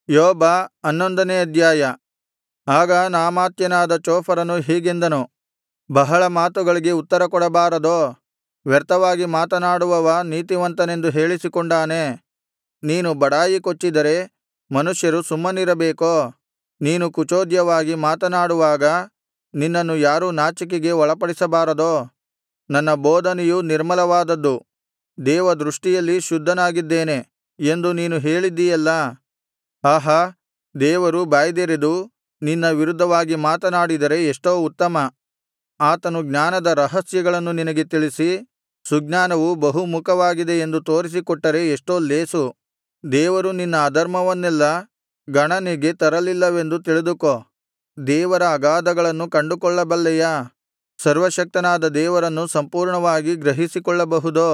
ಯೋಬ ಹನ್ನೊಂದನೇ ಅಧ್ಯಾಯ ಆಗ ನಾಮಾಥ್ಯನಾದ ಚೋಫರನು ಹೀಗೆಂದನು ಬಹಳ ಮಾತುಗಳಿಗೆ ಉತ್ತರಕೊಡಬಾರದೋ ವ್ಯರ್ಥವಾಗಿ ಮಾತನಾಡುವವ ನೀತಿವಂತನೆಂದು ಹೇಳಿಸಿಕೊಂಡಾನೇ ನೀನು ಬಡಾಯಿ ಕೊಚ್ಚಿದರೆ ಮನುಷ್ಯರು ಸುಮ್ಮನಿರಬೇಕೋ ನೀನು ಕುಚೋದ್ಯವಾಗಿ ಮಾತನಾಡುವಾಗ ನಿನ್ನನ್ನು ಯಾರೂ ನಾಚಿಕೆಗೆ ಒಳಪಡಿಸಬಾರದೋ ನನ್ನ ಬೋಧನೆಯು ನಿರ್ಮಲವಾದದ್ದು ದೇವದೃಷ್ಟಿಯಲ್ಲಿ ಶುದ್ಧನಾಗಿದ್ದೇನೆ ಎಂದು ನೀನು ಹೇಳಿದ್ದೀಯಲ್ಲಾ ಆಹಾ ದೇವರು ಬಾಯ್ದೆರೆದು ನಿನ್ನ ವಿರುದ್ಧವಾಗಿ ಮಾತನಾಡಿದರೆ ಎಷ್ಟೋ ಉತ್ತಮ ಆತನು ಜ್ಞಾನದ ರಹಸ್ಯಗಳನ್ನು ನಿನಗೆ ತಿಳಿಸಿ ಸುಜ್ಞಾನವು ಬಹುಮುಖವಾಗಿದೆ ಎಂದು ತೋರಿಸಿಕೊಟ್ಟರೆ ಎಷ್ಟೋ ಲೇಸು ದೇವರು ನಿನ್ನ ಅಧರ್ಮವನ್ನೆಲ್ಲಾ ಗಣನೆಗೆ ತರಲಿಲ್ಲವೆಂದು ತಿಳಿದುಕೋ ದೇವರ ಅಗಾಧಗಳನ್ನು ಕಂಡುಕೊಳ್ಳಬಲ್ಲೆಯಾ ಸರ್ವಶಕ್ತನಾದ ದೇವರನ್ನು ಸಂಪೂರ್ಣವಾಗಿ ಗ್ರಹಿಸಿಕೊಳ್ಳಬಹುದೋ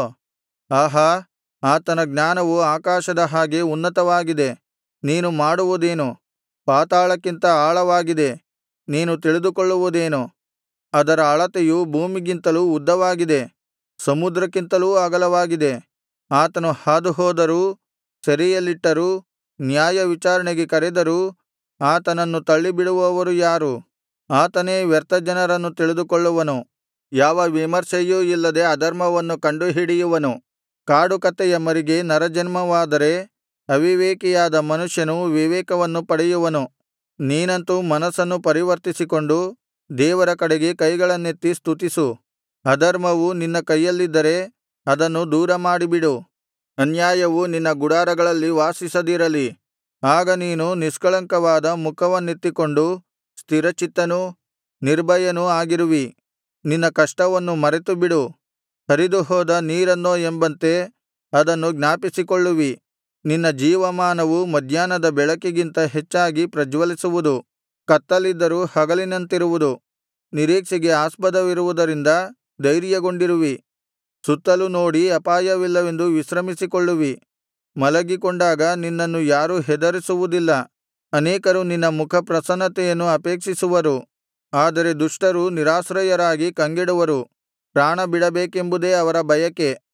ಆಹಾ ಆತನ ಜ್ಞಾನವು ಆಕಾಶದ ಹಾಗೆ ಉನ್ನತವಾಗಿದೆ ನೀನು ಮಾಡುವುದೇನು ಪಾತಾಳಕ್ಕಿಂತ ಆಳವಾಗಿದೆ ನೀನು ತಿಳಿದುಕೊಳ್ಳುವುದೇನು ಅದರ ಅಳತೆಯು ಭೂಮಿಗಿಂತಲೂ ಉದ್ದವಾಗಿದೆ ಸಮುದ್ರಕ್ಕಿಂತಲೂ ಅಗಲವಾಗಿದೆ ಆತನು ಹಾದುಹೋದರೂ ಸೆರೆಯಲ್ಲಿಟ್ಟರೂ ನ್ಯಾಯವಿಚಾರಣೆಗೆ ಕರೆದರೂ ಆತನನ್ನು ತಳ್ಳಿಬಿಡುವವರು ಯಾರು ಆತನೇ ವ್ಯರ್ಥ ಜನರನ್ನು ತಿಳಿದುಕೊಳ್ಳುವನು ಯಾವ ವಿಮರ್ಶೆಯೂ ಇಲ್ಲದೆ ಅಧರ್ಮವನ್ನು ಕಂಡುಹಿಡಿಯುವನು ಕಾಡುಕತ್ತೆಯ ಮರಿಗೆ ನರಜನ್ಮವಾದರೆ ಅವಿವೇಕಿಯಾದ ಮನುಷ್ಯನು ವಿವೇಕವನ್ನು ಪಡೆಯುವನು ನೀನಂತೂ ಮನಸ್ಸನ್ನು ಪರಿವರ್ತಿಸಿಕೊಂಡು ದೇವರ ಕಡೆಗೆ ಕೈಗಳನ್ನೆತ್ತಿ ಸ್ತುತಿಸು ಅಧರ್ಮವು ನಿನ್ನ ಕೈಯಲ್ಲಿದ್ದರೆ ಅದನ್ನು ದೂರಮಾಡಿಬಿಡು ಅನ್ಯಾಯವು ನಿನ್ನ ಗುಡಾರಗಳಲ್ಲಿ ವಾಸಿಸದಿರಲಿ ಆಗ ನೀನು ನಿಷ್ಕಳಂಕವಾದ ಮುಖವನ್ನೆತ್ತಿಕೊಂಡು ಸ್ಥಿರಚಿತ್ತನೂ ನಿರ್ಭಯನೂ ಆಗಿರುವಿ ನಿನ್ನ ಕಷ್ಟವನ್ನು ಮರೆತುಬಿಡು ಹರಿದುಹೋದ ನೀರನ್ನೋ ಎಂಬಂತೆ ಅದನ್ನು ಜ್ಞಾಪಿಸಿಕೊಳ್ಳುವಿ ನಿನ್ನ ಜೀವಮಾನವು ಮಧ್ಯಾಹ್ನದ ಬೆಳಕಿಗಿಂತ ಹೆಚ್ಚಾಗಿ ಪ್ರಜ್ವಲಿಸುವುದು ಕತ್ತಲಿದ್ದರೂ ಹಗಲಿನಂತಿರುವುದು ನಿರೀಕ್ಷೆಗೆ ಆಸ್ಪದವಿರುವುದರಿಂದ ಧೈರ್ಯಗೊಂಡಿರುವಿ ಸುತ್ತಲು ನೋಡಿ ಅಪಾಯವಿಲ್ಲವೆಂದು ವಿಶ್ರಮಿಸಿಕೊಳ್ಳುವಿ ಮಲಗಿಕೊಂಡಾಗ ನಿನ್ನನ್ನು ಯಾರೂ ಹೆದರಿಸುವುದಿಲ್ಲ ಅನೇಕರು ನಿನ್ನ ಮುಖಪ್ರಸನ್ನತೆಯನ್ನು ಅಪೇಕ್ಷಿಸುವರು ಆದರೆ ದುಷ್ಟರು ನಿರಾಶ್ರಯರಾಗಿ ಕಂಗೆಡುವರು ಪ್ರಾಣಬಿಡಬೇಕೆಂಬುದೇ ಅವರ ಬಯಕೆ